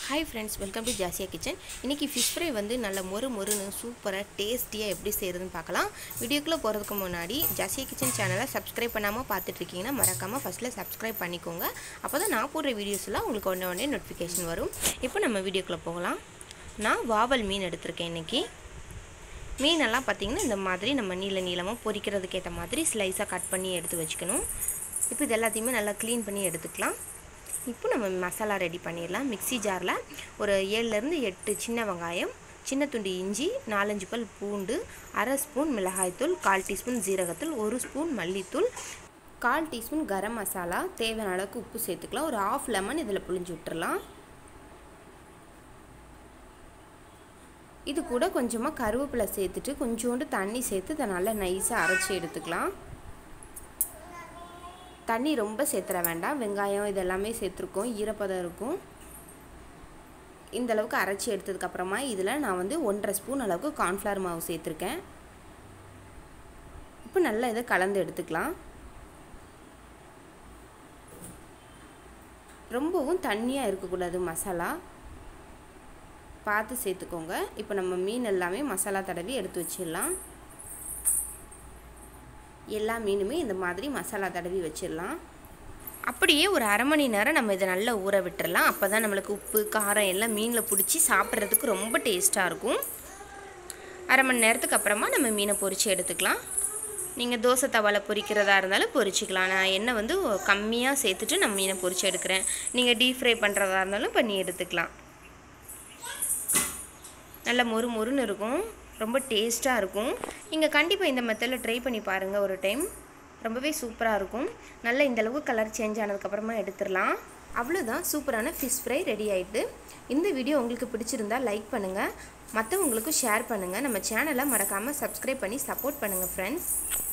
hi friends welcome to Jasiya kitchen இன்றைக்கி fish fry வந்து நல்ல மொறு மொறுன்னு சூப்பராக டேஸ்டியாக எப்படி செய்கிறதுன்னு பார்க்கலாம் வீடியோக்குள்ளே போகிறதுக்கு முன்னாடி ஜாசியா கிச்சன் சேனலை சப்ஸ்கிரைப் பண்ணாமல் பார்த்துட்ருக்கீங்கன்னா மறக்காமல் ஃபஸ்ட்டில் சப்ஸ்கிரைப் பண்ணிக்கோங்க அப்போ தான் நான் போடுற வீடியோஸ்லாம் உங்களுக்கு உடனே உடனே நோட்டிஃபிகேஷன் வரும் இப்போ நம்ம வீடியோக்குள்ளே போகலாம் நான் வாவல் மீன் எடுத்திருக்கேன் இன்றைக்கி மீனெல்லாம் பார்த்திங்கன்னா இந்த மாதிரி நம்ம நீள நீளமாக பொரிக்கிறதுக்கு ஏற்ற மாதிரி ஸ்லைஸாக கட் பண்ணி எடுத்து வச்சுக்கணும் இப்போ இது எல்லாத்தையுமே நல்லா க்ளீன் பண்ணி எடுத்துக்கலாம் இப்போ நம்ம மசாலா ரெடி பண்ணிடலாம் மிக்ஸி ஜாரில் ஒரு ஏழுலேருந்து எட்டு சின்ன வெங்காயம் சின்ன துண்டு இஞ்சி நாலஞ்சு பல் பூண்டு அரை ஸ்பூன் மிளகாய்த்தூள் கால் டீஸ்பூன் ஜீரகத்தூள் ஒரு ஸ்பூன் மல்லித்தூள் கால் டீஸ்பூன் கரம் மசாலா தேவையான அளவுக்கு உப்பு சேர்த்துக்கலாம் ஒரு ஆஃப் லெமன் இதில் புழிஞ்சு விட்டுறலாம் இது கூட கொஞ்சமாக கருவேப்பிலை சேர்த்துட்டு கொஞ்சோண்டு தண்ணி சேர்த்து இதை நல்லா நைஸாக அரைச்சி எடுத்துக்கலாம் தண்ணி ரொம்ப சேர்த்துற வேண்டாம் வெங்காயம் இதெல்லாமே சேர்த்துருக்கோம் ஈரப்பதம் இருக்கும் இந்த அளவுக்கு அரைச்சி எடுத்ததுக்கப்புறமா இதில் நான் வந்து ஒன்றரை ஸ்பூன் அளவுக்கு கார்ன்ஃப்ளவர் மாவு சேர்த்துருக்கேன் இப்போ நல்லா இதை கலந்து எடுத்துக்கலாம் ரொம்பவும் தண்ணியாக இருக்கக்கூடாது மசாலா பார்த்து சேர்த்துக்கோங்க இப்போ நம்ம மீன் எல்லாமே மசாலா தடவி எடுத்து வச்சிடலாம் எல்லா மீனுமே இந்த மாதிரி மசாலா தடவி வச்சிடலாம் அப்படியே ஒரு அரை மணி நேரம் நம்ம இதை நல்லா ஊற விட்டுறலாம் அப்போ தான் நம்மளுக்கு உப்பு காரம் எல்லாம் மீனில் பிடிச்சி சாப்பிட்றதுக்கு ரொம்ப டேஸ்ட்டாக இருக்கும் அரை மணி நேரத்துக்கு அப்புறமா நம்ம மீனை பொரித்து எடுத்துக்கலாம் நீங்கள் தோசை தவாவில் பொரிக்கிறதா இருந்தாலும் பொரிச்சிக்கலாம் நான் எண்ணெய் வந்து கம்மியாக சேர்த்துட்டு நான் மீனை பொரித்து எடுக்கிறேன் நீங்கள் டீப் ஃப்ரை பண்ணுறதா இருந்தாலும் பண்ணி எடுத்துக்கலாம் நல்ல மொறு மொறுன்னு இருக்கும் ரொம்ப டேஸ்ட்டாக இருக்கும் நீங்கள் கண்டிப்பாக இந்த மெத்தடில் ட்ரை பண்ணி பாருங்கள் ஒரு டைம் ரொம்பவே சூப்பராக இருக்கும் நல்ல இந்தளவுக்கு கலர் சேஞ்ச் ஆனதுக்கப்புறமா எடுத்துடலாம் அவ்வளோதான் சூப்பரான ஃபிஷ் ஃப்ரை ரெடி ஆகிட்டு இந்த வீடியோ உங்களுக்கு பிடிச்சிருந்தா லைக் பண்ணுங்கள் மற்றவங்களுக்கும் ஷேர் பண்ணுங்கள் நம்ம சேனலை மறக்காமல் சப்ஸ்கிரைப் பண்ணி சப்போர்ட் பண்ணுங்கள் ஃப்ரெண்ட்ஸ்